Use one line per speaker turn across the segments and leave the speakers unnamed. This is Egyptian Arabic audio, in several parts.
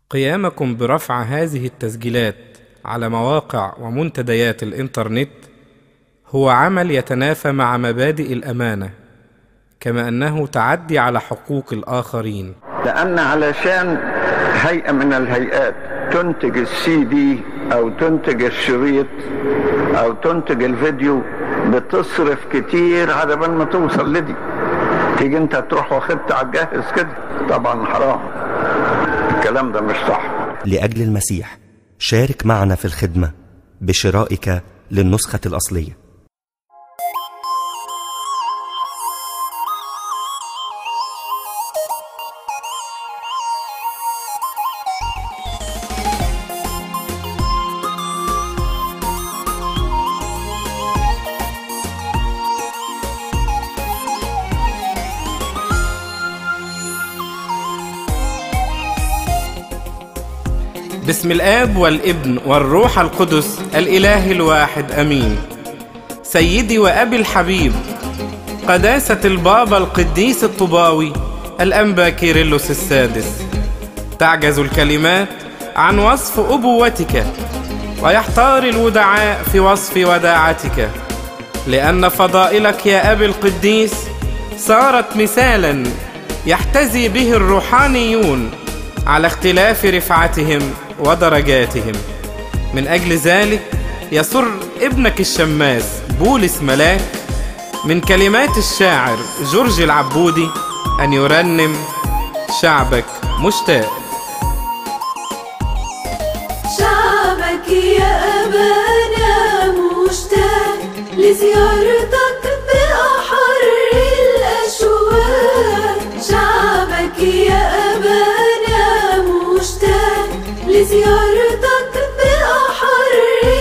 قيامكم برفع هذه التسجيلات على مواقع ومنتديات الإنترنت هو عمل يتنافى مع مبادئ الأمانة كما أنه تعدي على حقوق الآخرين
لأن علشان هيئة من الهيئات تنتج السي دي أو تنتج الشريط أو تنتج الفيديو بتصرف كتير على بال ما توصل لدي تيجي انت تروح واخدت على الجاهز كده طبعا حرام الكلام ده مش صح
لأجل المسيح شارك معنا في الخدمة بشرائك للنسخة الأصلية
بسم الآب والابن والروح القدس الإله الواحد أمين سيدي وأبي الحبيب قداسة البابا القديس الطباوي الأنبا كيرلس السادس تعجز الكلمات عن وصف أبوتك ويحتار الودعاء في وصف وداعتك لأن فضائلك يا أبي القديس صارت مثالا يحتذي به الروحانيون على اختلاف رفعتهم ودرجاتهم من أجل ذلك يسر ابنك الشماس بولس ملاك من كلمات الشاعر جورج العبودي أن يرنم شعبك مشتاق
شعبك يا أبانا مشتاق لزيارتك بأحر الأشواق شعبك يا أبانا مشتاق لزيارتك بأحر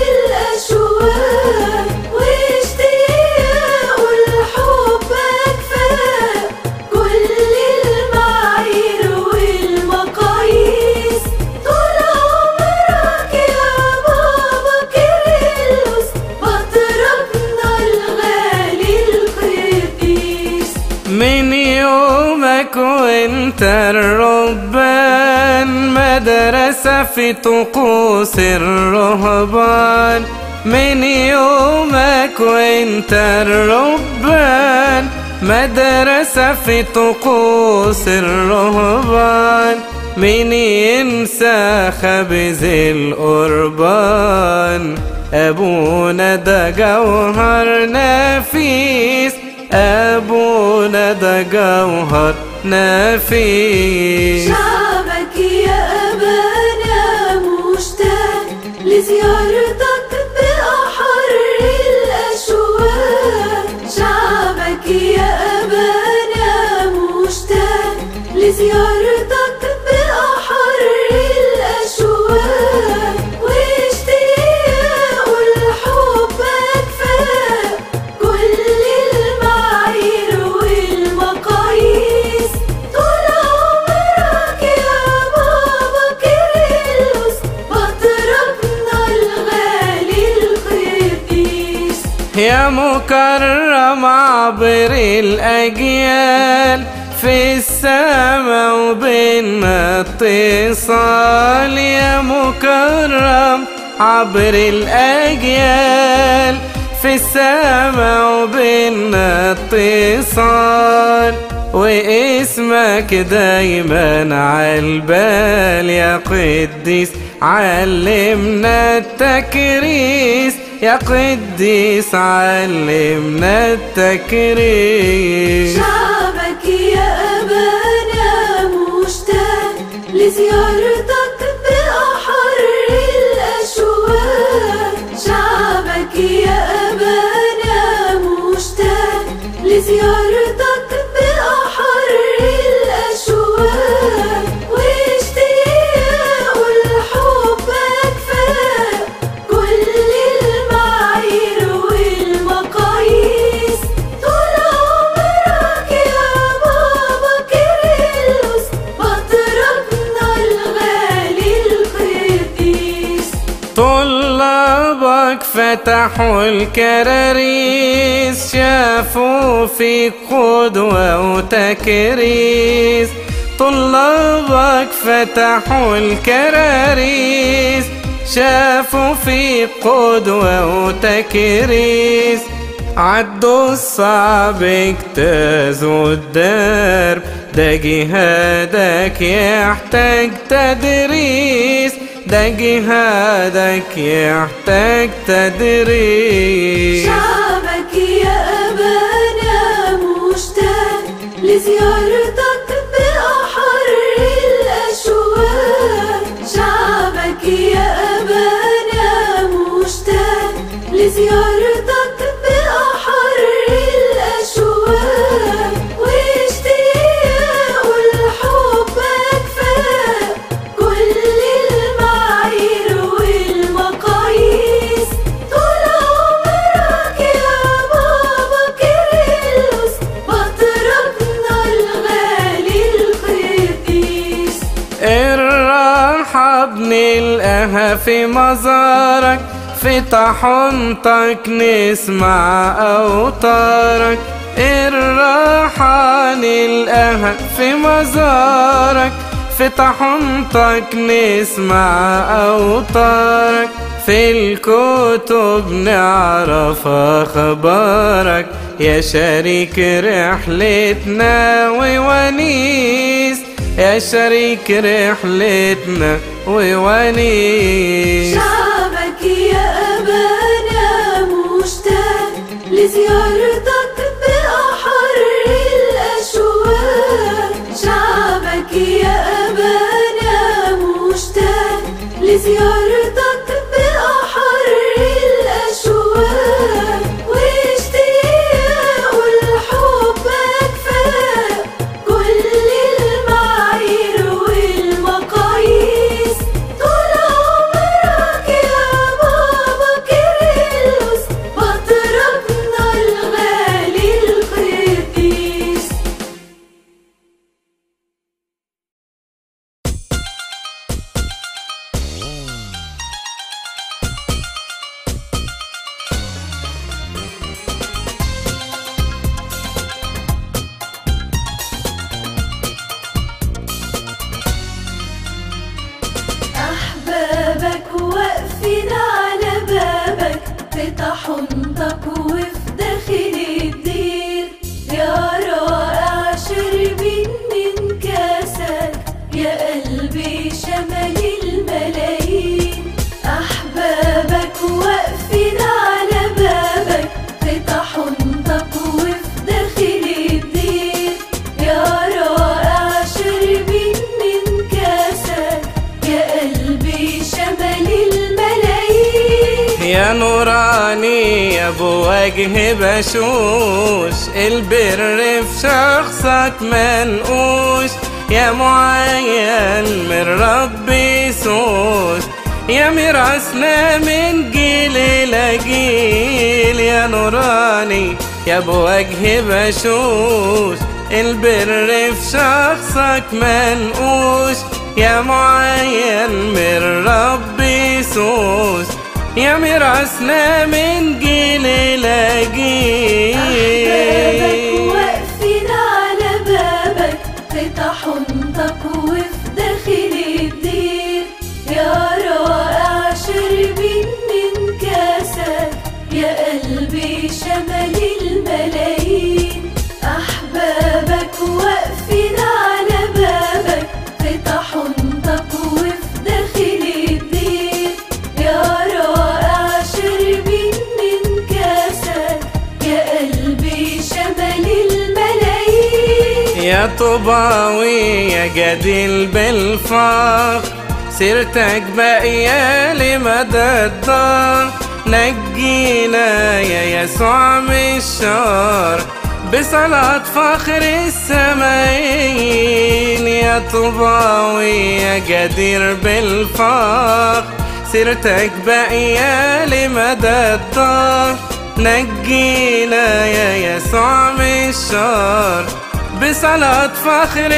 الأشواق واشتياق لحبك فاق كل المعايير والمقاييس طول عمرك يا بابا كيرلس بطربنا الغالي القديس
من يومك وانت الربان مدرسة في طقوس الرهبان من يومك وانت الربان مدرسة في طقوس الرهبان من ينسى خبز القربان أبونا ده جوهر نفيس أبونا ده جوهر نفيس
شعبك يا أبانا مشتاق لزيارتك بأحر الأشواق شعبك يا أبانا مشتاق لزيارتك بأحر الأشواق واشتياق لحبك فاق كل المعايير والمقاييس طول عمرك يا بابا كيرلس بطربنا الغالي القديس
يا مكرم عبر الأجيال في السماء وبيننا اتصال يا مكرم عبر الأجيال في السماء وبيننا اتصال واسمك دايما عالبال يا قديس علمنا التكريس يا قديس علمنا التكريس
شعبك يا أبانا مشتاق لزيارتك بأحر الأشواق شعبك يا أبانا مشتاق لزيارتك بأحر الأشواق واشتياق لحبك فاق كل المعايير والمقاييس طول عمرك يا بابا كيرلس بطربنا الغالي القديس
طلابك فتحوا الكراريس شافوا فيك قدوة وتكريس طلابك فتحوا الكراريس شافوا في قدوة وتكريس عدوا الصعب اجتازوا الدرب ده جهادك يحتاج تدريس ده جهادك يحتاج تدريس
شعبك يا أبانا مشتاق لزيارتك بأحر الأشواق شعبك يا أبانا مشتاق لزيارتك بأحر الأشواق واشتياق لحبك فاق كل المعايير والمقاييس طول عمرك يا بابا كيرلس بطرقنا الغالي القديس
الراحة بنلقاها في مزارك في طحنتك نسمع أوتارك الراحة نلقاها في مزارك في طحنتك نسمع أوتارك في الكتب نعرف أخبارك يا شريك رحلتنا وونيس يا شريك رحلتنا وونيس
شعبك يا أبانا مشتاق لزيارتك بأحر الأشواق شعبك يا أبانا مشتاق لزيارتك بأحر الأشواق واشتياق لحبك فاق كل المعايير والمقاييس طول عمرك يا بابا كيرلس بطرقنا الغالي القديس أحبابك واقفين على بابك في طحنتك وفي داخل الدير يا رائع شربين من كاسك يا قلبي شمل الملايين أحبابك واقفين على بابك في طحنتك وفي داخل الدير يا رائع شربين من كاسك يا قلبي شمل الملايين
يا نوراني يا ابو وجه بشوش البر في شخصك منقوش يا معين من ربي سوس يا ميراثنا من جيل لجيل يا نوراني يا ابو وجه بشوش البر في شخصك منقوش يا معين من ربي سوس يا ميراثنا من جيل
أحبابك
لجيل
واقفين على بابك في طحنتك وفي داخل الدير يا رائع شربين من كاسك يا قلبي شمل الملايين أحبابك واقفين على بابك في طحنتك وفي داخل الدير يا رائع شربين من كاسك يا قلبي شمل الملايين
يا طباوي يا جديل بالفخر سيرتك باقية لمدى الدار نجينا يا يسوع من الشر بصلاة فخر السمايين يا طباوي يا جدير بالفخر سيرتك باقية لمدى الدار نجينا يا يسوع من الشر بصلاة فخر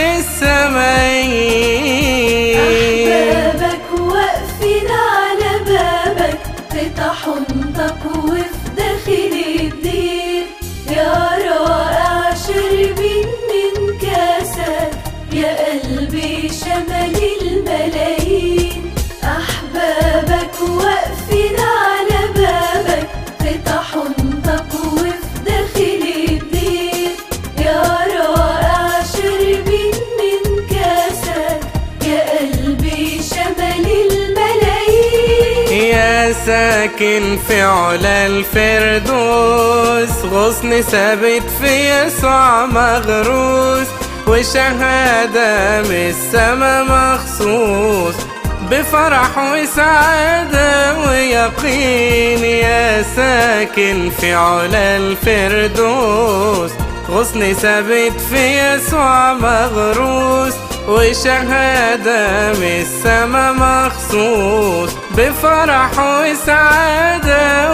السمايين
أحبابك واقفين على بابك في طحنتك وفي داخل الدير يا رائع شربين من كاسك يا قلبي
ساكن في علا الفردوس غصن ثابت في يسوع مغروس وشهادة من السما مخصوص بفرح وسعادة ويقين يا ساكن في علا الفردوس غصن ثابت في يسوع مغروس وشهادة من السما مخصوص بفرح وسعادة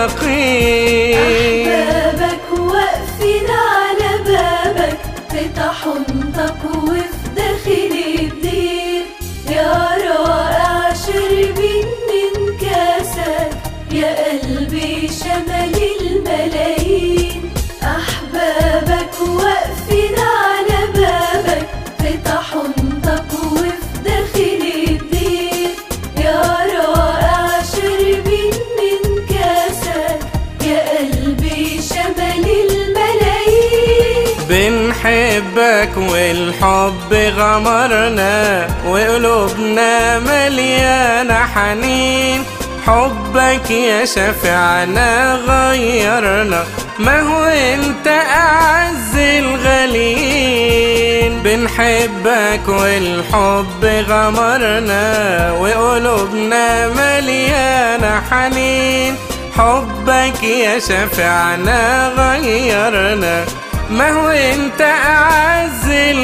ويقين
أحبابك واقفين على بابك في طحنتك وفي داخل الدير يا رائع شربين من كاسك يا قلبي شمل الملايين أحبابك واقفين على بابك في طحنتك وفي داخل الدير يا رائع شربين من كاسك يا قلبي شمل الملايين
بنحبك والحب غمرنا وقلوبنا مليانة حنين حبك يا شفيعنا غيرنا ما هو انت اعز الغاليين بنحبك والحب غمرنا وقلوبنا مليانة حنين حبك يا شفيعنا غيرنا ما هو انت اعز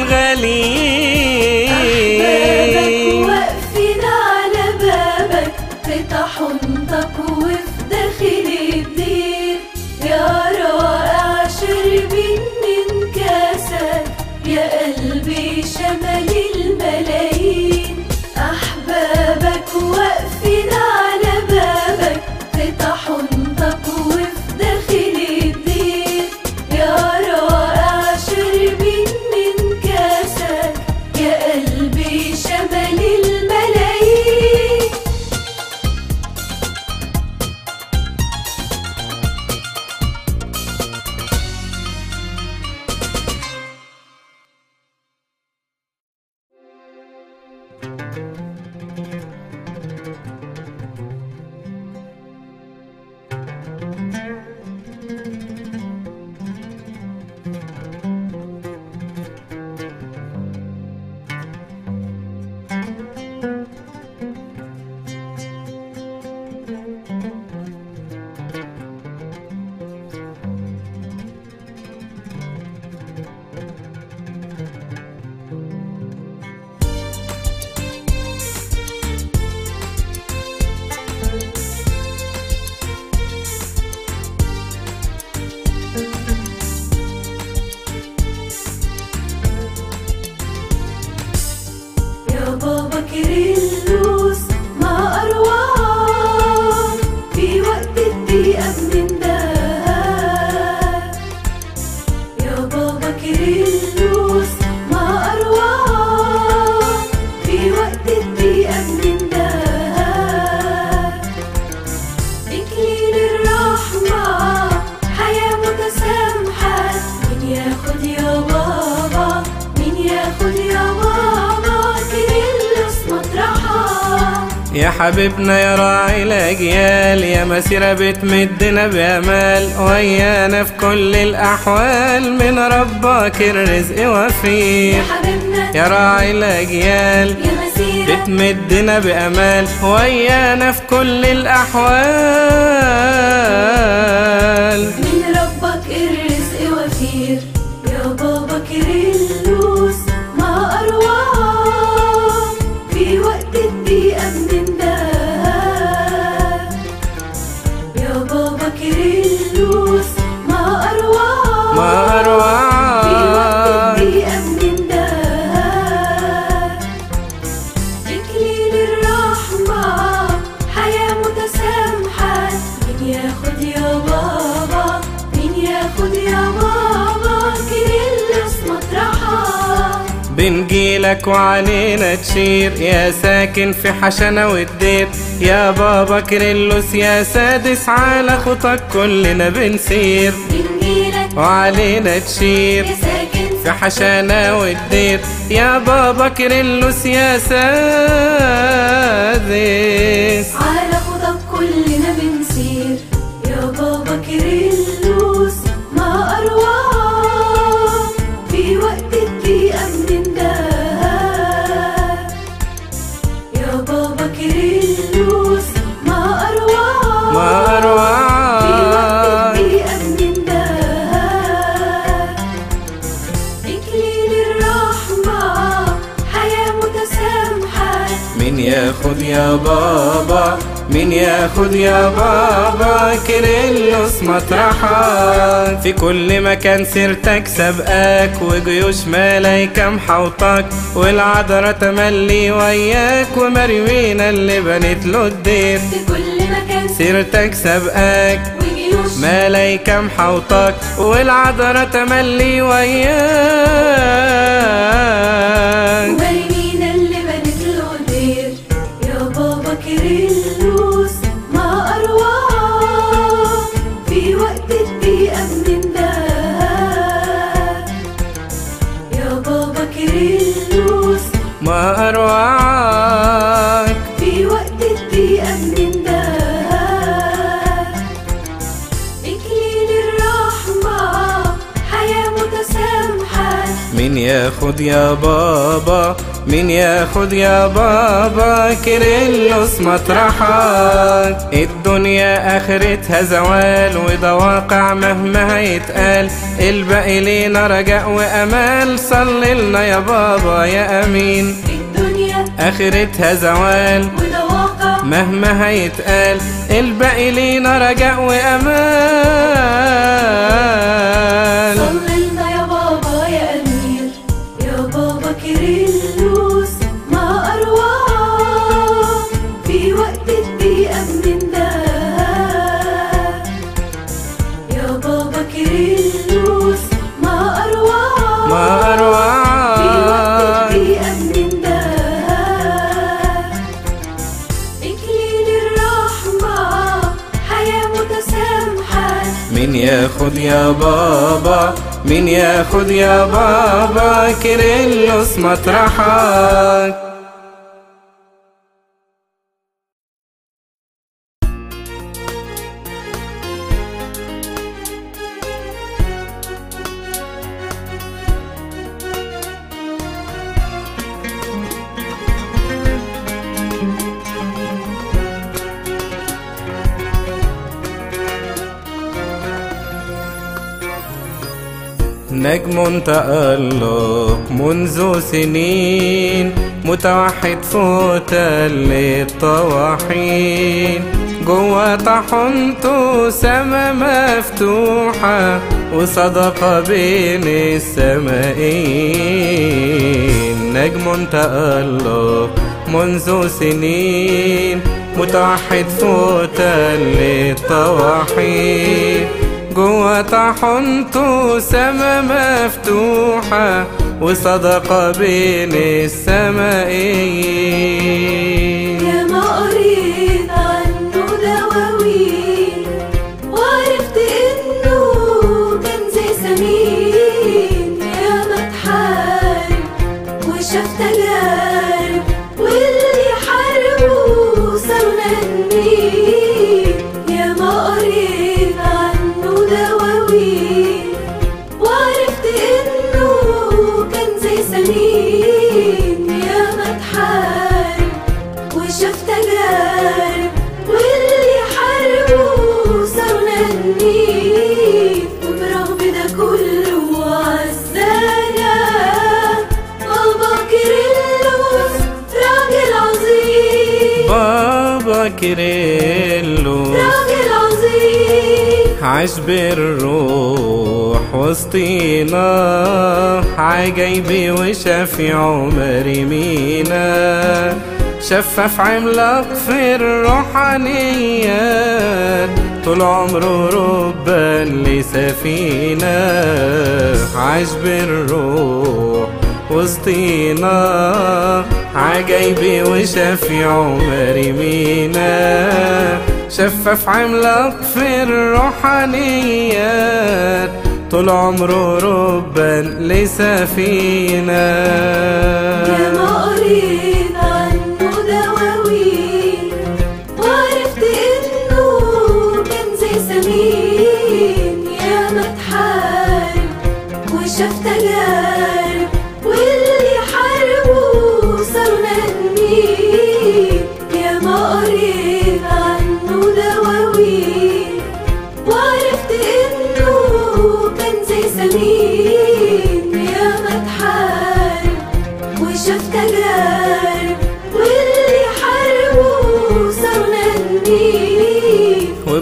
أحبابك
الغاليين
واقفين على بابك في طحنتك وفي داخل الدير يا رائع شربين من كاسك يا قلبي شمل الملايين أحبابك واقفين على بابك في طحنتك وفي داخل الدير يا رائع شربين من كاسك يا قلبي شمل الملايين يا بابا كيرلس ما أروعك في وقت الضيقة بنندهك يا بابا كيرلس ما أروعك في وقت الضيقة بنندهك إكليل الرحمة حياة متسامحة مين ياخد يا بابا مين ياخد يا بابا كيرلس مطرحك
يا حبيبنا يا راعي الأجيال يا مسيرة بتمدنا بأمال ويانا في كل الأحوال من ربك الرزق وفير
يا حبيبنا
يا راعي الأجيال
يا مسيرة
بتمدنا بأمال ويانا في كل الأحوال
من ربك الرزق وفير يا بابا كيرلس ما أروعك في وقت الضيقة بنندهك يا بابا كيرلس ما أروعك
ما
في وقت
أروعك
الضيقة بنندهك إكليل الرحمة حياة متسامحة مين ياخد يا بابا مين ياخد يا بابا كيرلس مطرحك
بنجيلك وعلينا تشير يا ساكن في حشنا والدير يا بابا كريلوس يا سادس على خطك كلنا بنسير
بنجيلك
وعلينا تشير
يا ساكن
في حشانا والدير يا بابا كريلوس يا سادس
على خطك كلنا
مين ياخد يا بابا مين ياخد يا بابا كيرلس مطرحك في كل مكان سيرتك سبقاك وجيوش ملايكة محوطاك والعذرة تملي وياك ومريمينا اللي بنت له الدير
في كل مكان
سيرتك سبقاك
وجيوش
ملايكة محوطاك والعذرة تملي وياك
ومريمين اللي بنت له دير يا بابا كيرلس ما أروعك في وقت الضيقة بنندهك يا بابا كيرلس
ما أروعك
في وقت الضيقة بنندهك إكليل الرحمة حياة متسامحة
مين ياخد يا بابا مين ياخد يا بابا كيرلس مطرحك الدنيا اخرتها زوال وده واقع مهما هيتقال الباقي لينا رجاء وامال صلي لنا يا بابا يا امين
الدنيا
اخرتها زوال
وده واقع
مهما هيتقال الباقي لينا رجاء وامال
صلي لنا يا بابا يا أمير يا بابا كيرلس ما أروعك في وقت الضيقة بنندهك يا بابا كيرلس ما أروعك
ما
في وقت
أروعك
الضيقة بنندهك إكليل الرحمة حياة متسامحة
مين ياخد يا بابا مين ياخد يا بابا كيرلس مطرحك نجم تألق منذ سنين متوحد فوق للطواحين جوا طحنته سما مفتوحة وصدقة بين السمائين نجم تألق منذ سنين متوحد فوق للطواحين جوا طحنته سما مفتوحة وصدقة بين السمائين
يا ما قريت عنه دواوين وعرفت انه كنز ثمين يا ما اتحارب وشاف تجارب واللي حاربوا صاروا ندمين يا ما قريت عنه دواوين وعرفت انه كنز ثمين يا ما اتحارب وشاف تجارب واللي حاربوا صاروا ندمين وبرغم ده كله عزانا بابا كيرلس راجل عظيم
بابا كيرلس
راجل عظيم
عاش بالروح وسطينا عجايبي وشافي عمر مينا شفاف عملاق في الروحانيات طول عمره ربا لسفينة عاش بالروح وسطينا عجايبي وشافي عمر مينا شفاف عملاق في الروحانيات طول عمره ربا لسفينة
يا ما قريت عنه دواوين وعرفت انه كنز ثمين يا ما اتحارب وشاف تجارب واللي حاربوا صاروا ندمين يا ما قريت عنه دواوين وعرفت انه كنز ثمين يا ما اتحارب وشاف تجارب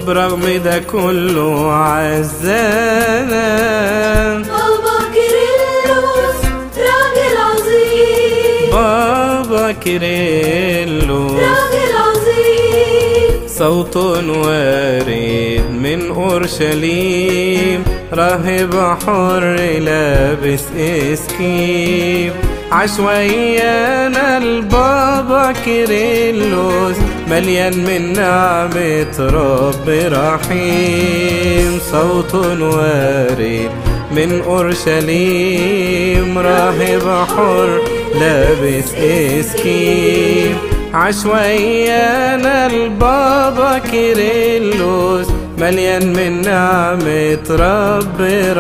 وبرغم ده كله عزانا
بابا كيرلس راجل عظيم
بابا كيرلس
راجل عظيم
صوت وارد من أورشليم راهب حر لابس اسكيب عشوائيانا البابا كيرلس مليان من نعمة رب رحيم صوت وارد من أورشليم راهب حر لابس اسكيب عشوائيانا البابا كيرلس مليان من نعمة رب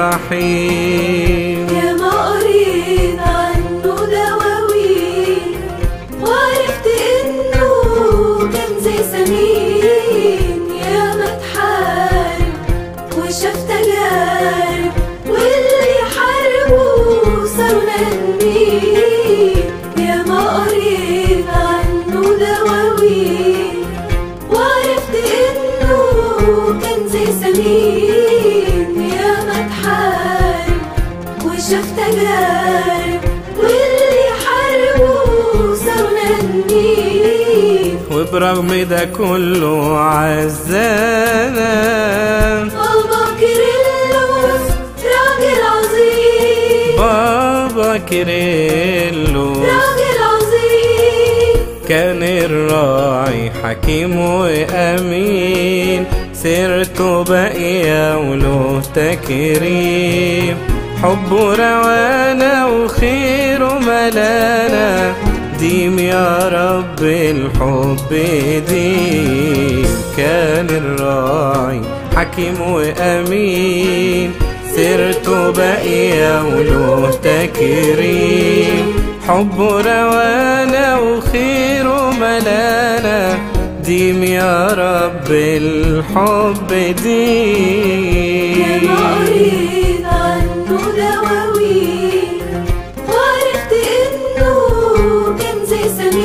رحيم
يا ما قريت عنه دواوين وعرفت انه كنز ثمين يا ما اتحارب وشاف تجارب واللي حاربه صاروا ندمين يا ما قريت عنه دواوين وعرفت انه كنز ثمين يا ما اتحارب وشاف تجارب واللي حاربه صاروا ندمين
وبرغم ده كله عزانا
بابا كيرلس راجل عظيم
بابا كيرلس
راجل عظيم
كان الراعي حكيم وأمين سيرته باقية وله تكريم حبه روانا وخيره ملانا ديم يا رب الحب ديم كان الراعي حكيم وأمين سيرته باقية وله تكريم حبه روانا وخيره ملانا ديم يا رب الحب
يا
ديم
ما قريت عنه دواوين وعرفت انه كنز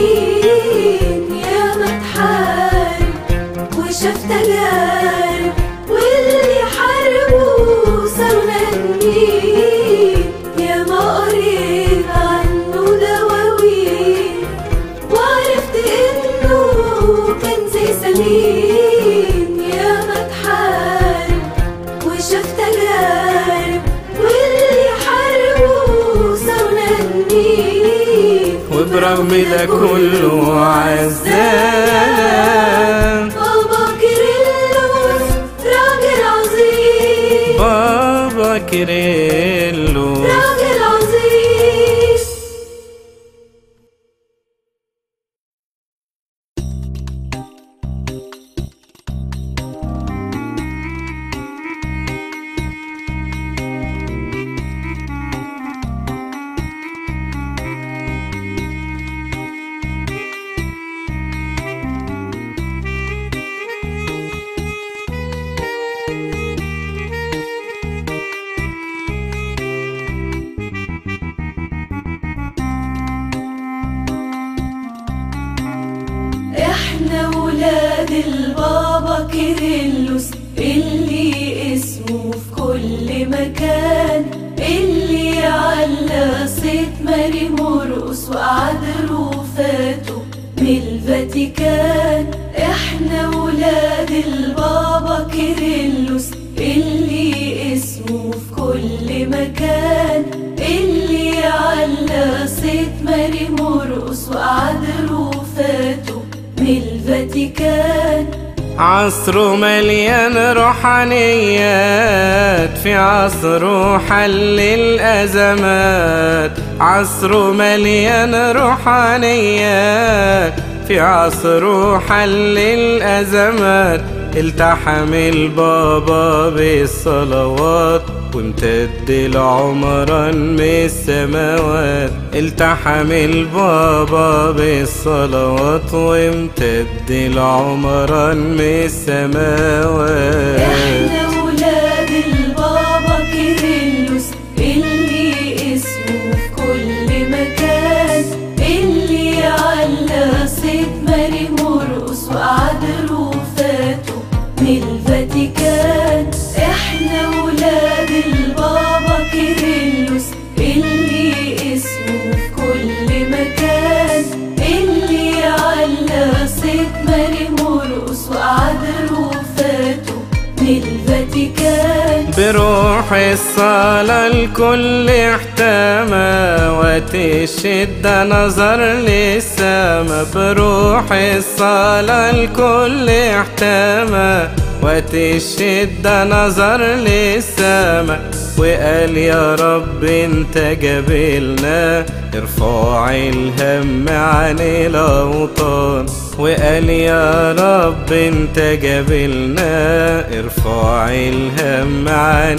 ثمين يا ما اتحارب وشاف تجارب واللي حاربه صاروا ندمين يا ما قريت عنه دواوين وعرفت انه كنز ثمين يا ما اتحارب وشاف تجارب واللي حاربه صاروا ندمين
وبرغم ده كله عزانا
بابا كيرلس راجل عظيم
بابا كيرلس
راجل عظيم احنا ولاد البابا كيرلس اللي اسمه في كل مكان اللي على صيت ماري مرقص وقعد رفاته من الفاتيكان احنا ولاد البابا كيرلس اللي اسمه في كل مكان اللي على صيت ماري مرقص وقعد رفاته من الفاتيكان
عصره مليان روحانيات في عصره حل الأزمات عصره مليان روحانيات في عصره حل الأزمات التحم البابا بالصلوات وامتد العمران من السماوات التحم البابا بالصلوات وامتد العمران من السماوات
احنا ولاد البابا كيرلس اللي اسمه في كل مكان اللي على صيت ماري مرقص وقعد رفاته من الفاتيكان
بروح الصلاة الكل احتمى وقت الشدة نظر للسما بروح الصلاة الكل احتمى وقت الشدة نظر للسما وقال يا رب انت جابلنا ارفع الهم عن الاوطان وقال يا رب انت جابلنا ارفع الهم عن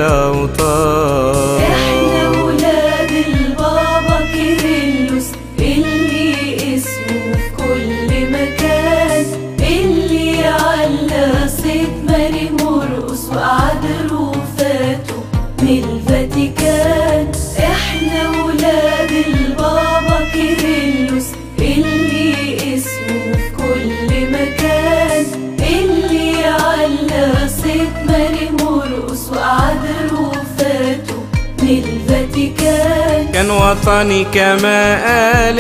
الاوطان
احنا ولاد البابا كيرلس اللي اسمه في كل مكان اللي على صيت ماري مرقص وقعد رفاته من الفاتيكان احنا ولاد البابا كيرلس اللي اسمه في كل مكان اللي على صيت ماري مرقص وقعد رفاته من الفاتيكان
كان وطني كما قال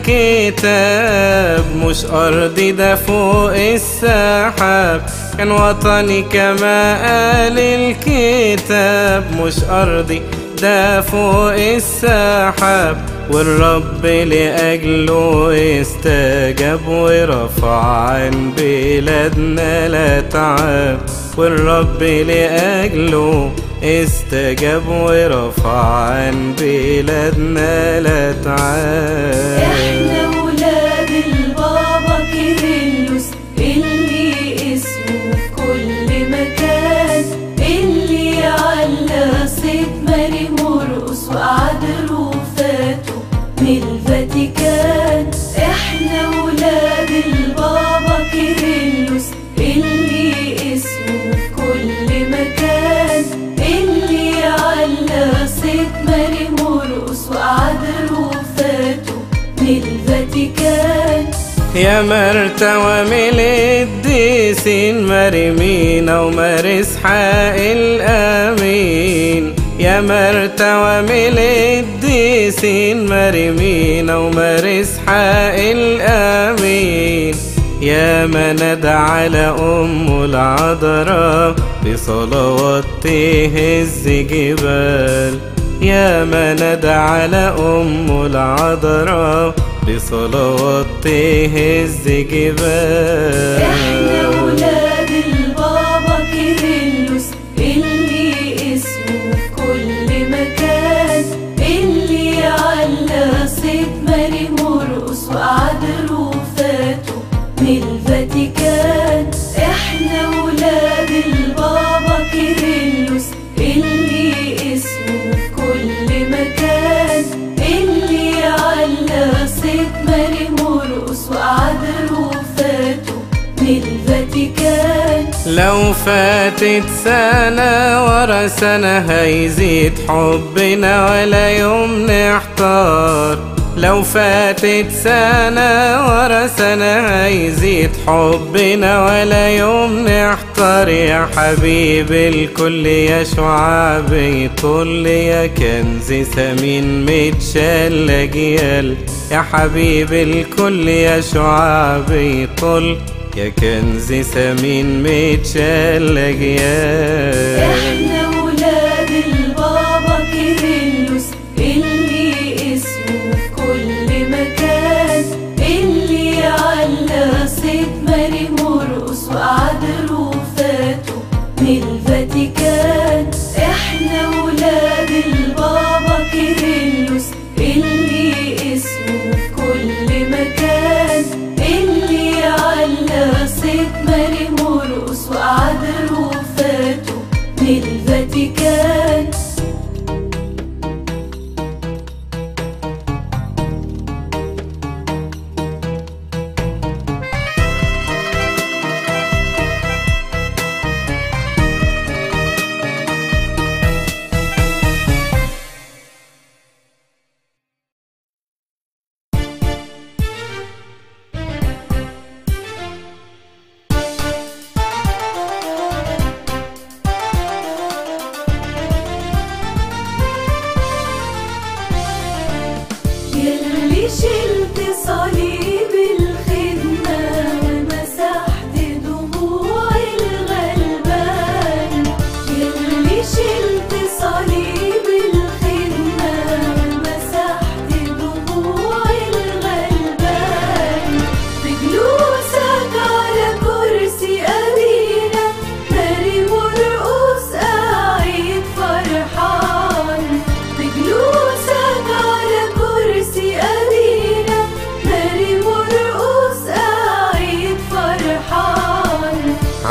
الكتاب مش أرضي ده فوق السحاب كان وطني كما قال الكتاب مش أرضي ده فوق السحاب والرب لأجله استجاب ورفع عن بلادنا لا تعب والرب لأجله استجاب ورفع عن بلادنا لا تعب
احنا ولاد البابا كيرلس اللي اسمه في كل مكان اللي على صيت ماري مرقص وقعد رفاته من الفاتيكان احنا ولاد البابا كيرلس اللي اسمه في كل مكان اللي على صيت ماري مرقص وقعد رفاته من الفاتيكان
يا مرتوى من الديسين مريمين ومارس حق الأمين يا مرتوى من الديسين مريمين ومارس حق الأمين يا من على أم العذراء بصلوات تهز جبال يا من على أم العذراء بصلوات تهز جبال
احنا ولاد البابا كيرلس اللي اسمه في كل مكان اللي على صيت ماري مرقص وقعد رفاته من الفاتيكان احنا ولاد البابا كيرلس اللي اسمه في كل مكان اللي على صيت ماري مرقص وقعد رفاته من الفاتيكان
لو فاتت سنة ورا سنة هيزيد حبنا ولا يوم نحتار لو فاتت سنة ورا سنة هيزيد حبنا ولا يوم نحتار يا حبيب الكل يا شعبي طل يا كنز ثمين متشال أجيال يا حبيب الكل يا شعبي طل يا كنز ثمين متشال أجيال
احنا ولاد البابا كيرلس اللي اسمه في كل مكان اللي على صيت ماري مرقص وقعد رفاته من الفاتيكان احنا ولاد البابا كيرلس اللي اسمه في كل مكان اللي على صيت ماري مرقص وقعد رفاته من الفاتيكان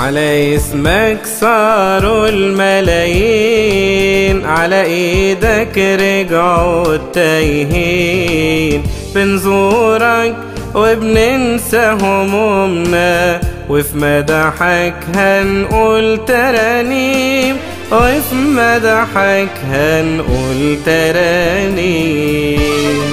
على اسمك صاروا الملايين على ايدك رجعوا التايهين بنزورك وبننسى همومنا وفي مدحك هنقول ترانيم وفي مدحك هنقول ترانيم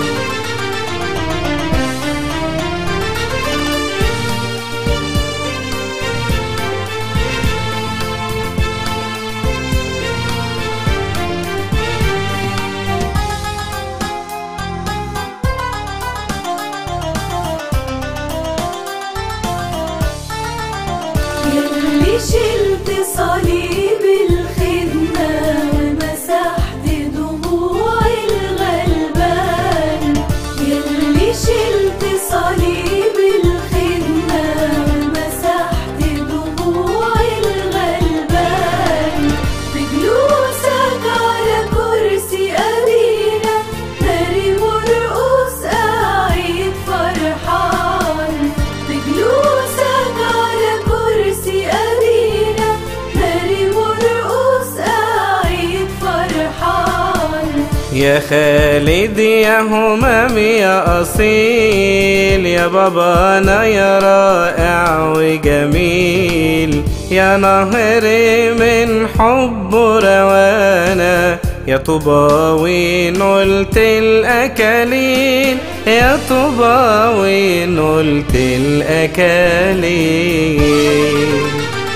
يلي شلت صليب الخدمة ومسحت دموع الغلبان يلي شلت صليب الخدمة ومسحت دموع الغلبان بجلوسك على كرسي أبينا ماري مرقص قاعد فرحان بجلوسك على كرسي أبينا ماري مرقص قاعد فرحان
يا خالد يا همام يا أصيل يا بابانا يا رائع وجميل يا نهر من حب روانا يا طوبى نلت الأكاليل يا طوبى نلت الأكاليل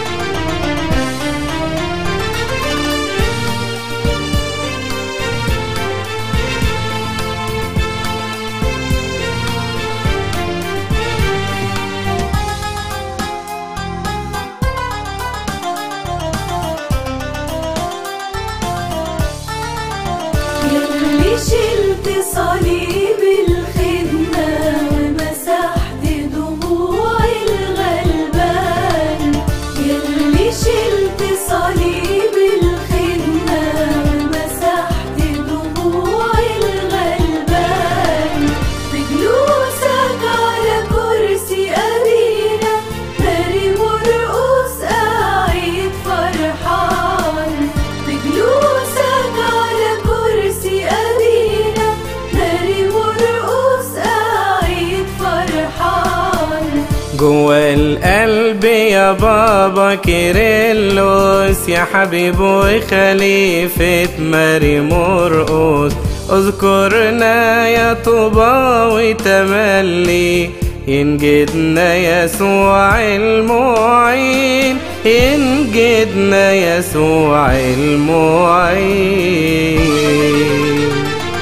يلي شلت صليب الخدمة ومسحت دموع الغلبان يلي شلت صليب الخدمة ومسحت دموع الغلبان بجلوسك على كرسي أبينا ماري مرقص قاعد فرحان بجلوسك على كرسي أبينا ماري مرقص قاعد فرحان
جوا القلب يا بابا كيرلس يا حبيب وخليفة ماري مرقس اذكرنا يا طوبى وتملي ينجدنا يسوع المعين ينجدنا يسوع المعين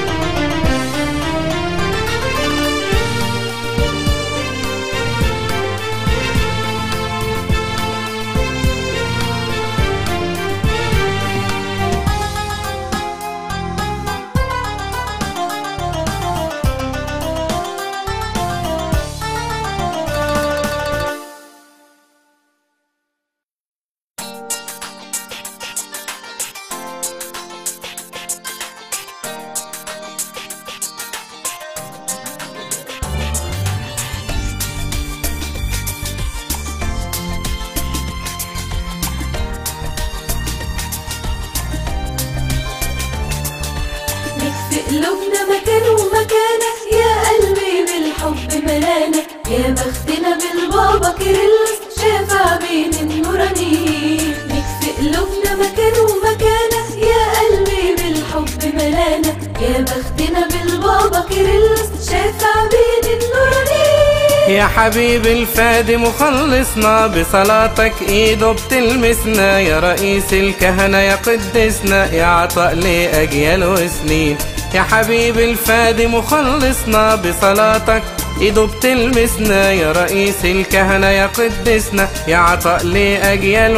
لك في قلوبنا مكان ومكانة يا قلبي بالحب ملانا يا بختنا بالبابا كيرلس شافع بين النورانيين لك في قلوبنا مكان ومكانة يا قلبي بالحب ملانا يا بختنا بالبابا كيرلس شافع بين النورانيين
يا حبيب الفادي مخلصنا بصلاتك ايده بتلمسنا يا رئيس الكهنة يا قدسنا يا عطاء لأجيال وسنين يا حبيب الفادي مخلصنا بصلاتك ايده بتلمسنا يا رئيس الكهنة يا قدسنا يا عطاء لأجيال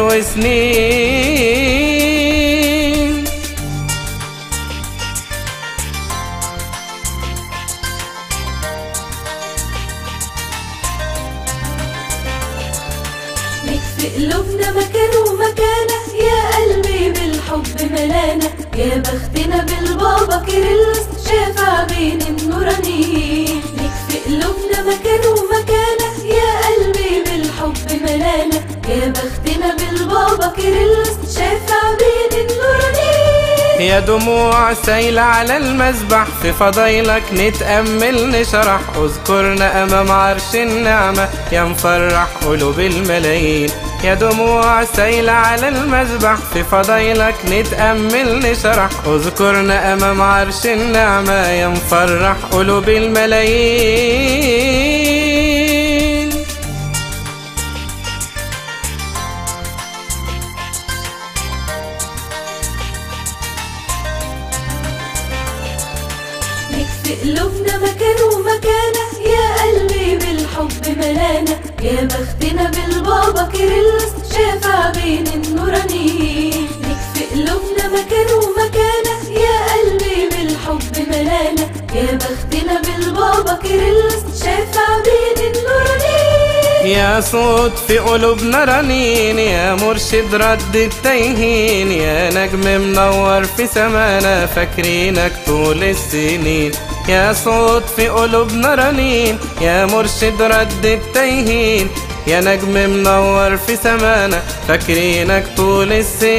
وسنين
لك في قلوبنا مكان ومكانة يا قلبي بالحب ملانا يا بختنا بالبابا كيرلس شافع بين النورانيين لك في قلوبنا مكان ومكانة يا قلبي بالحب ملانا يا بختنا كيرلس شافع بين النورانيين
يا دموع سيل على المذبح في فضايلك نتأمل نشرح اذكرنا أمام عرش النعمة يا مفرح قلوب الملايين يا دموع سيل على المذبح في فضايلك نتأمل نشرح اذكرنا أمام عرش النعمة يا مفرح قلوب الملايين
ليك في قلوبنا مكان ومكانة يا قلبي بالحب ملانا يا بختنا بالبابا كيرلس شافع بين النورانيين ليك في قلوبنا مكان ومكانة يا قلبي بالحب ملانا يا بختنا بالبابا كيرلس شافع بين النورانيين
يا صوت في قلوبنا رنين يا مرشد رد التايهين يا نجم منور في سمانا فاكرينك طول السنين يا صوت في قلوبنا رنين يا مرشد رد التايهين يا نجم منور في سمانا فاكرينك طول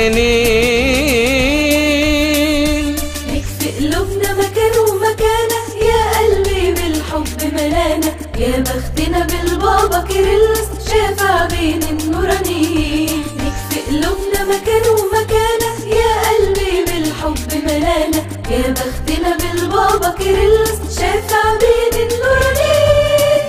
السنين
ليك في قلوبنا مكان ومكانة يا قلبي بالحب ملانا يا بختنا بالبابا كيرلس شافع بين النورانيين ليك في قلوبنا مكان ومكانة يا قلبي بالحب ملانا يا بختنا بالبابا كيرلس شافع بين النورانيين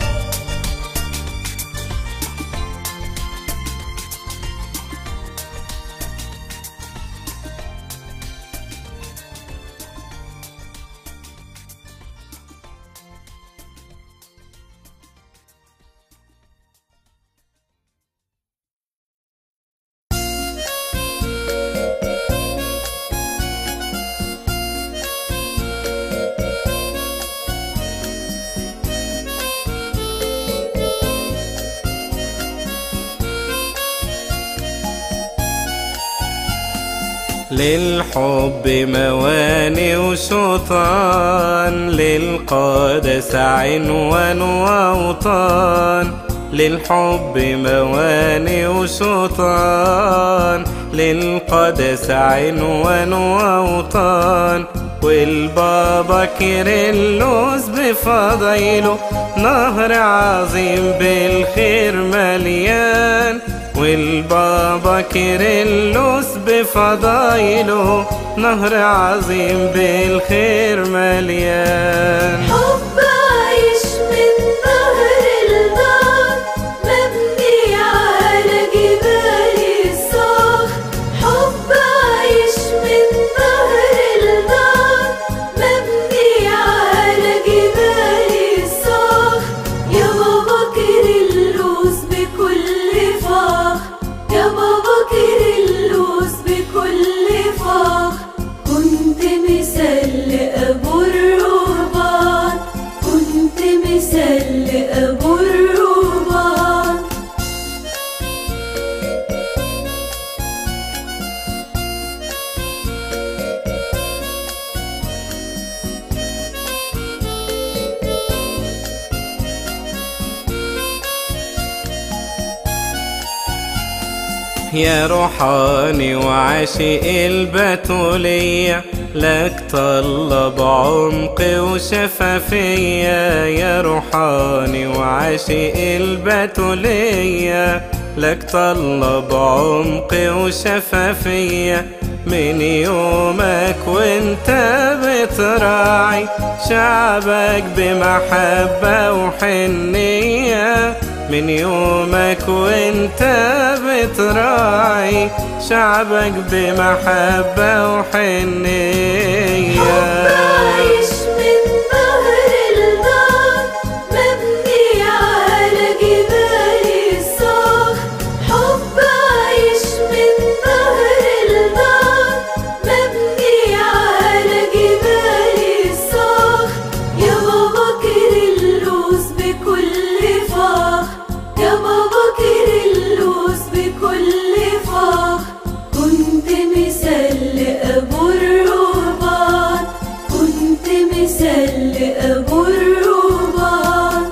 للحب مواني وشوطان للقادة عنوان وأوطان للحب مواني وشوطان للقادة عنوان وأوطان والبابا كيرلس بفضيله نهر عظيم بالخير مليان والبابا كيرلس بفضايله نهر عظيم بالخير مليان
حب عايش من ظهر النار مبني على جبال الصخر حب عايش من ظهر النار مبني على جبال الصخر يا بابا كيرلس بكل فخر يا بابا كيرلس بكل فخر كنت مثال لأبو الرهبان كنت مثال لأبو الرهبان
يا روحاني وعاشق البتولية لك طلب عمق وشفافية يا روحاني وعاشق البتولية لك طلب عمق وشفافية من يومك وانت بتراعي شعبك بمحبة وحنية من يومك وانت بتراعي شعبك بمحبة وحنية
عايش من ظهر النار مبني على جبال الصخر حب عايش من ظهر النار مبني على جبال الصخر يا بابا كيرلس بكل فخر يا بابا كيرلس بكل فخر كنت مثال لأبو الرهبان كنت مثال لأبو الرهبان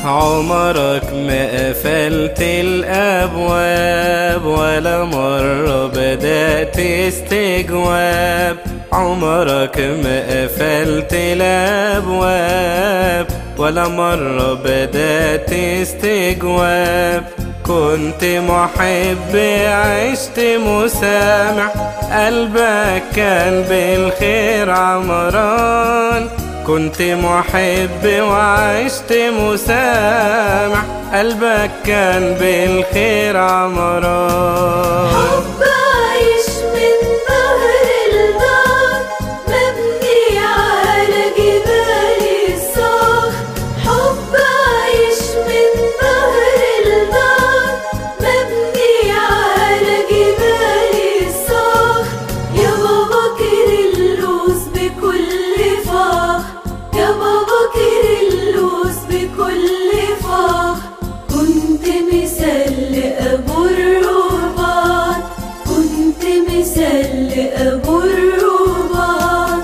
عمرك ما قفلت الأبواب ولا مرة بدأت استجواب عمرك ما قفلت الأبواب ولا مرة بدأت استجواب كنت محب عشت مسامح قلبك كان بالخير عمران كنت محب وعشت مسامح قلبك كان بالخير عمران
حب عايش من ظهر النار مبني على جبال الصخر حب عايش من ظهر النار مبني على جبال الصخر يا بابا كيرلس بكل فخر يا بابا كيرلس بكل فخر كنت مثال لأبو الرهبان كنت مثال لأبو الرهبان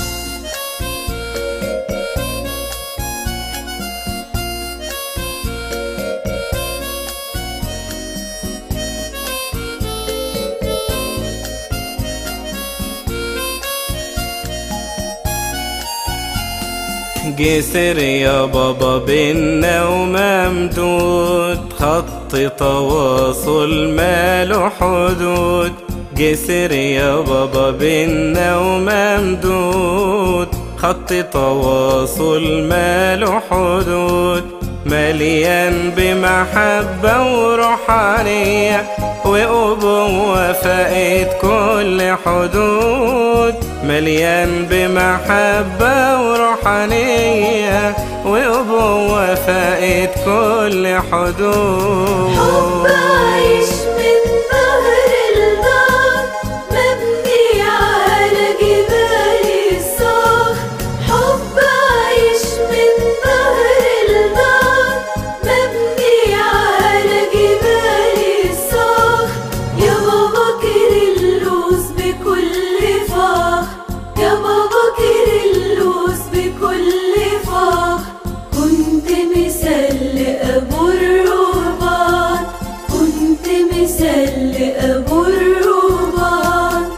جسر يا بابا بينا وممدود خط تواصل ماله حدود جسر يا بابا بينا وممدود خط تواصل ماله حدود مليان بمحبة وروحانية وأبوة فقد كل حدود مليان بمحبة وروحانية وأبوة فقد كل حدود
حب عايش من ظهر النار مبني على جبال الصخر حب عايش من ظهر النار مبني على جبال الصخر يا بابا كيرلس بكل فخر يا بابا كيرلس بكل فخر كنت مثال لأبو الرهبان كنت مثال لأبو الرهبان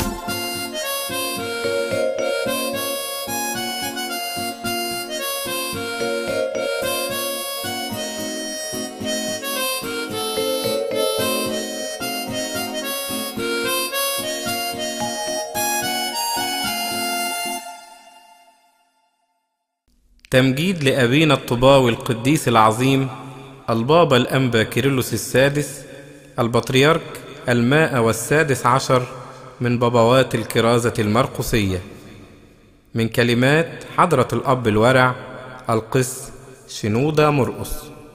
تمجيد لأبينا الطباوي القديس العظيم البابا الأنبا كيرلس السادس البطريرك الماء والسادس عشر من بابوات الكرازة المرقسية من كلمات حضرة الأب الورع القس شنودة مرقس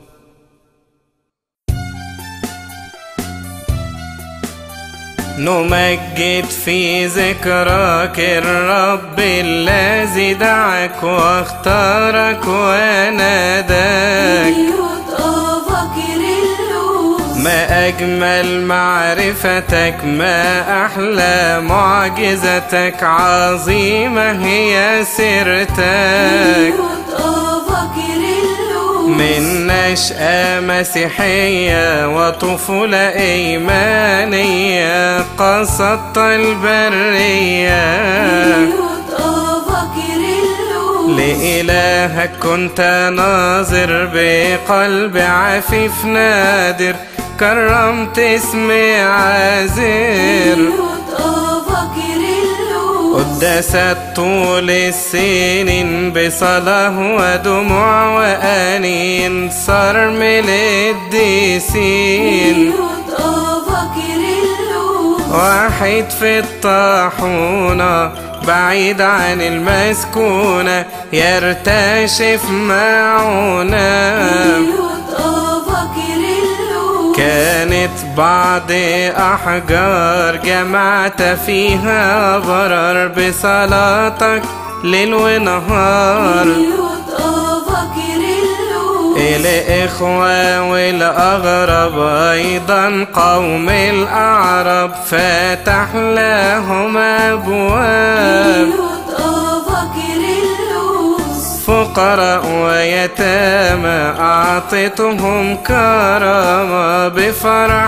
نمجد في ذكراك الرب الذي دعاك واختارك وناداك
بيوت آبا كيرلس
ما أجمل معرفتك ما أحلى معجزتك عظيمة هي سيرتك
بيوت آبا كيرلس
من نشأة مسيحية وطفولة إيمانية قصدت البرية
بيوت آبا كيرلس
لإلهك كنت ناظر بقلب عفيف نادر كرمت اسمي عازر
بيوت آبا كيرلس
قدست طول السنين بصلاة ودموع وأنين صار من الديسين
بيوت آبا كيرلس
واحد في الطاحونة بعيد عن المسكونة يرتشف معونا
بيوت آبا كيرلس
كانت بعض أحجار جمعت فيها برر بصلاتك ليل ونهار
بيوت آبا كيرلس
الإخوة والأغرب أيضا قوم الأعرب فتح لهم أبواب
بيوت آبا كيرلس
فقراء ويتامى أعطيتهم كرامة بفرح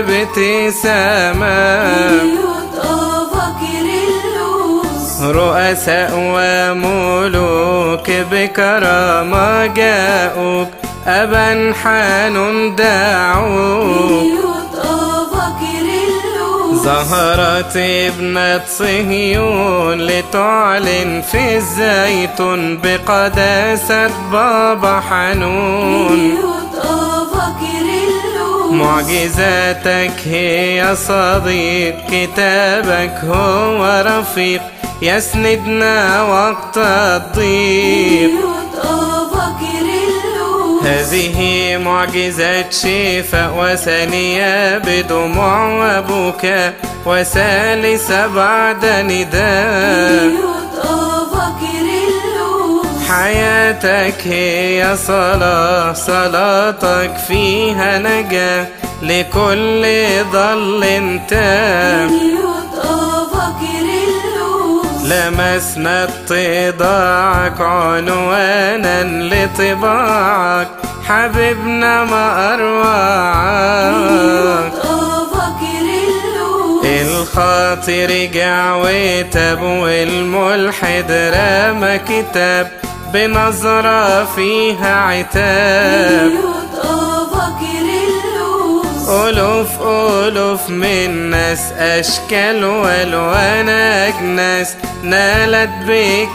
وابتسامة
بيوت أبا كيرلس
رؤساء وملوك بكرامة جاءوك أبا حان دعوك
بيوت أبا كيرلس
ظهرت ابنة صهيون لتعلن في الزيتون بقداسة بابا حنون
بيوت أبا كيرلس
معجزاتك هي صديق كتابك هو رفيق يسندنا وقت الضيق
بيوت أبا كيرلس
هذه معجزات شفاء وثانية بدموع وبكاء وثالثة بعد نداء
بيوت أبا كيرلس
حياتك هي صلاة صلاتك فيها نجاة لكل ضل تام
بيوت أبا كيرلس
لمسنا اتضاعك عنوانا لطباعك حبيبنا ما أروعك
بيوت أبا كيرلس
الخاطي رجع وتاب والملحد رمى كتاب بنظرة فيها عتاب
بيوت أبا كيرلس
ألوف ألوف من ناس أشكال والوان أجناس نالت بك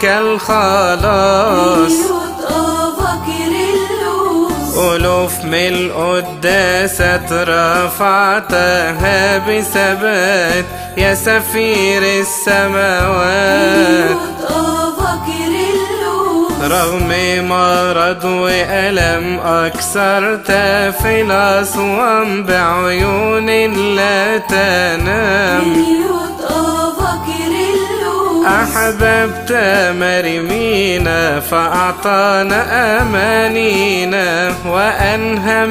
الخلاص
بيوت أبا كيرلس
ألوف من القداسة رفعتها بثبات يا سفير السماوات
بيوت أبا كيرلس
رغم مرض وألم أكثرت في الأصوام بعيون لا تنام
بيوت أبا كيرلس
أحببت مرمينا فأعطانا أمانينا وأنهى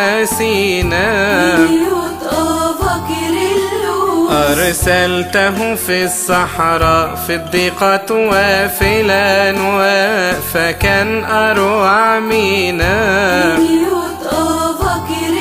مآسينا
بيوت أبا كيرلس
أرسلته في الصحراء في الضيقة وفي الأنواء فكان أروع مينا
بيوت أبا كيرلس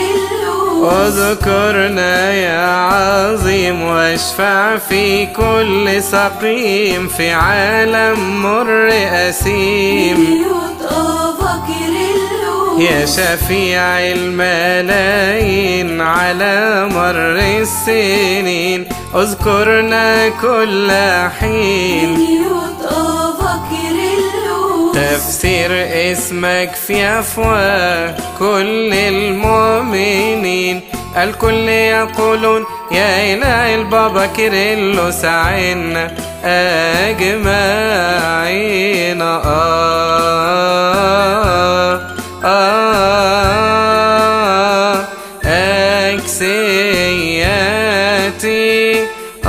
اذكرنا يا عظيم واشفع في كل سقيم في عالم مر أسيم
بيوت أبا كيرلس
يا شفيع الملايين على مر السنين اذكرنا كل حين
بيوت أبا كيرلس
تفسير اسمك في أفواه كل المؤمنين الكل يقولون يا إله البابا كيرلس عنا أجمعين آه آه أكسياتي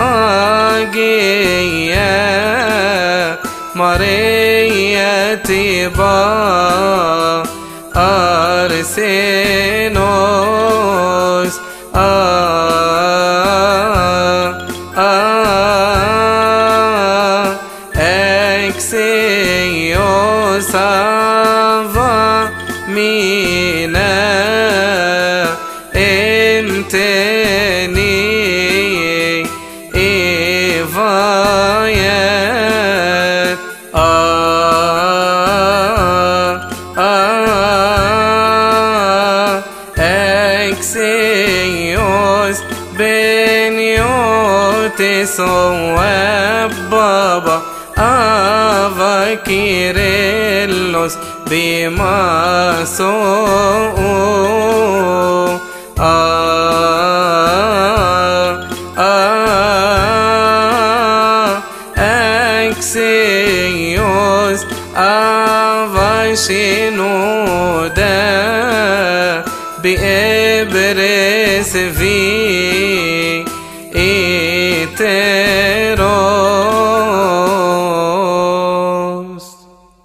أجيا مريتي با أرسينوس آه آه أكسيوس أفا مينا انتني إيفايات آه آه أكسيوس بنيوتس وبابا آفا كيرلس بما سوء آه آه أكسيوس آفا شنودا بإبرس في إتروس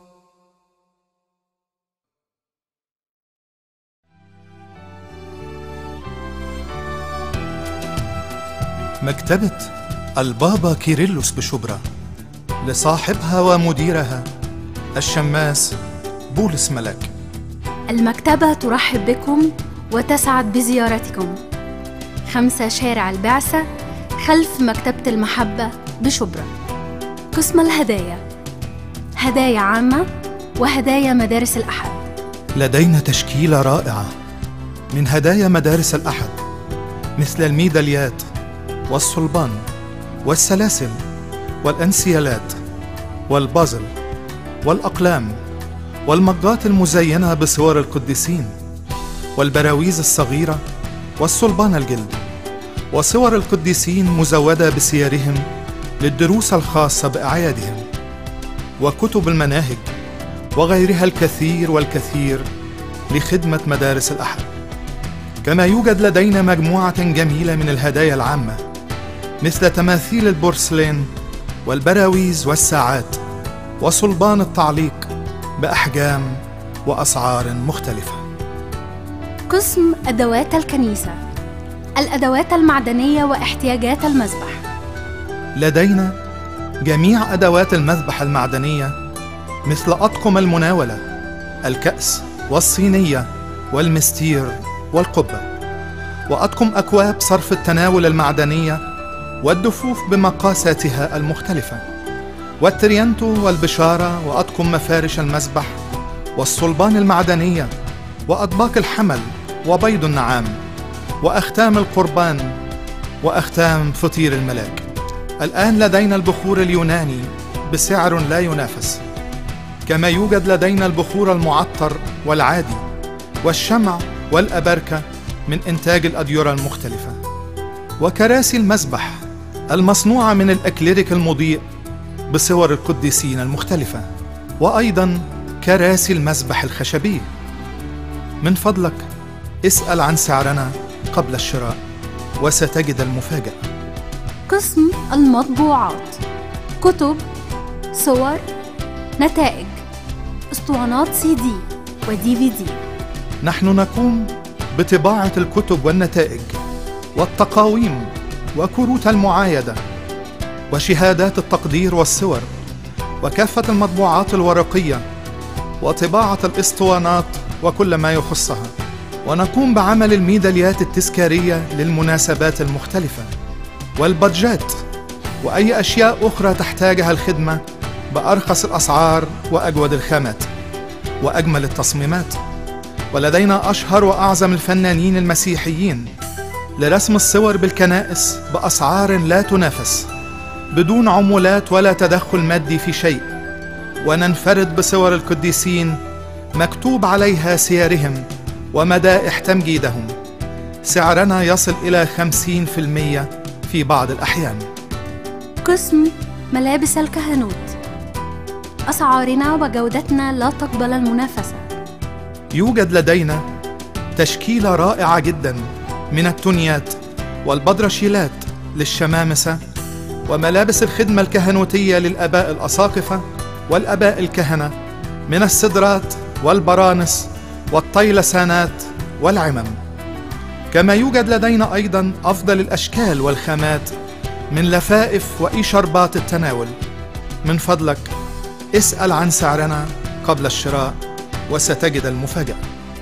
مكتبة البابا كيرلس بشبرا لصاحبها ومديرها الشماس بولس ملاك
المكتبة ترحب بكم وتسعد بزيارتكم خمسة شارع البعثة خلف مكتبة المحبة بشبرا قسم الهدايا هدايا عامة وهدايا مدارس الأحد
لدينا تشكيلة رائعة من هدايا مدارس الأحد مثل الميداليات والصلبان والسلاسل والأنسيالات والبازل والأقلام والمجات المزينة بصور القديسين والبراويز الصغيرة والصلبان الجلد وصور القديسين مزودة بسيرهم للدروس الخاصة بأعيادهم وكتب المناهج وغيرها الكثير والكثير لخدمة مدارس الأحد كما يوجد لدينا مجموعة جميلة من الهدايا العامة مثل تماثيل البورسلين والبراويز والساعات وصلبان التعليق بأحجام وأسعار مختلفة
قسم أدوات الكنيسة الأدوات المعدنية واحتياجات المذبح
لدينا جميع أدوات المذبح المعدنية مثل أطقم المناولة الكأس والصينية والمستير والقبة وأطقم أكواب صرف التناول المعدنية والدفوف بمقاساتها المختلفة والتريانتو والبشارة وأطقم مفارش المذبح والصلبان المعدنية وأطباق الحمل وبيض النعام وأختام القربان وأختام فطير الملاك الآن لدينا البخور اليوناني بسعر لا ينافس كما يوجد لدينا البخور المعطر والعادي والشمع والأبركة من إنتاج الأديرة المختلفة وكراسي المسبح المصنوعة من الأكليريك المضيء بصور القديسين المختلفة وأيضا كراسي المسبح الخشبية من فضلك اسأل عن سعرنا قبل الشراء وستجد المفاجأة
قسم المطبوعات كتب صور نتائج اسطوانات سي دي ودي في دي
نحن نقوم بطباعة الكتب والنتائج والتقاويم وكروت المعايدة وشهادات التقدير والصور وكافة المطبوعات الورقية وطباعة الاسطوانات وكل ما يخصها ونقوم بعمل الميداليات التذكارية للمناسبات المختلفة والبادجات وأي أشياء أخرى تحتاجها الخدمة بأرخص الأسعار وأجود الخامات وأجمل التصميمات ولدينا أشهر وأعظم الفنانين المسيحيين لرسم الصور بالكنائس بأسعار لا تنافس بدون عمولات ولا تدخل مادي في شيء وننفرد بصور القديسين مكتوب عليها سيرهم ومدائح تمجيدهم سعرنا يصل إلى خمسين في المية في بعض الأحيان
قسم ملابس الكهنوت أسعارنا وجودتنا لا تقبل المنافسة
يوجد لدينا تشكيلة رائعة جدا من التونيات والبدرشيلات للشمامسة وملابس الخدمة الكهنوتية للآباء الأساقفة والآباء الكهنة من السدرات والبرانس والطيلسانات والعمم كما يوجد لدينا أيضا أفضل الأشكال والخامات من لفائف وإشاربات التناول من فضلك اسأل عن سعرنا قبل الشراء وستجد المفاجأة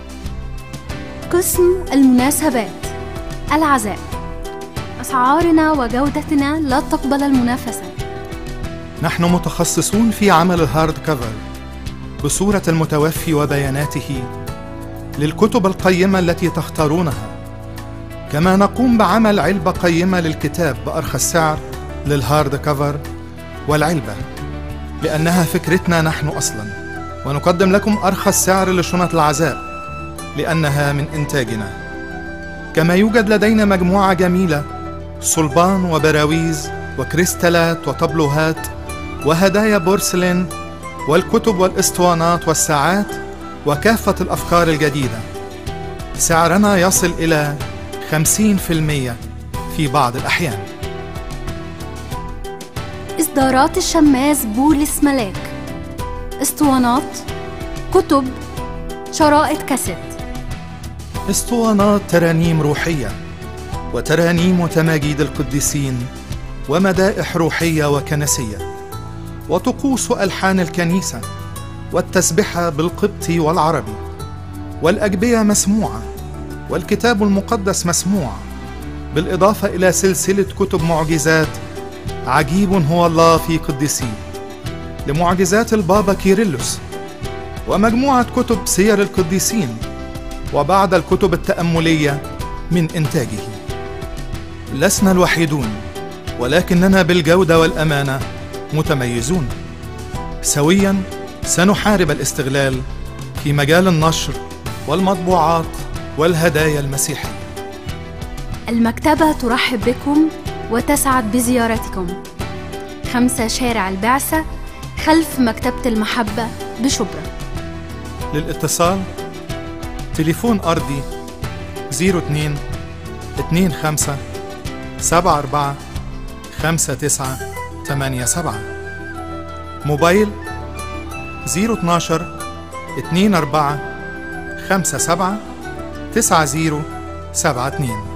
قسم المناسبات العزاء أسعارنا وجودتنا لا تقبل المنافسة
نحن متخصصون في عمل الهارد كفر بصورة المتوفي وبياناته للكتب القيمة التي تختارونها كما نقوم بعمل علبة قيمة للكتاب بأرخص سعر للهارد كفر والعلبة لأنها فكرتنا نحن أصلا ونقدم لكم أرخص سعر لشنط العزاء لأنها من إنتاجنا كما يوجد لدينا مجموعة جميلة صلبان وبراويز وكريستالات وطبلوهات وهدايا بورسلين والكتب والاسطوانات والساعات وكافة الأفكار الجديدة سعرنا يصل إلى 50% في بعض الأحيان
إصدارات الشماس بولس ملاك اسطوانات كتب شرائط كاسيت
اسطوانات ترانيم روحية وترانيم وتماجيد القديسين ومدائح روحية وكنسية وطقوس وألحان الكنيسة والتسبحة بالقبطي والعربي والأجبية مسموعة والكتاب المقدس مسموع بالإضافة إلى سلسلة كتب معجزات عجيب هو الله في قدسيه لمعجزات البابا كيرلس ومجموعة كتب سير القديسين وبعض الكتب التأملية من إنتاجه لسنا الوحيدون ولكننا بالجودة والأمانة متميزون سويا سنحارب الاستغلال في مجال النشر والمطبوعات والهدايا المسيحية
المكتبة ترحب بكم وتسعد بزيارتكم خمسة شارع البعثة خلف مكتبة المحبة بشبرا
للاتصال تليفون أرضي 02 25 74 59 87 موبايل 012 24 57 90 72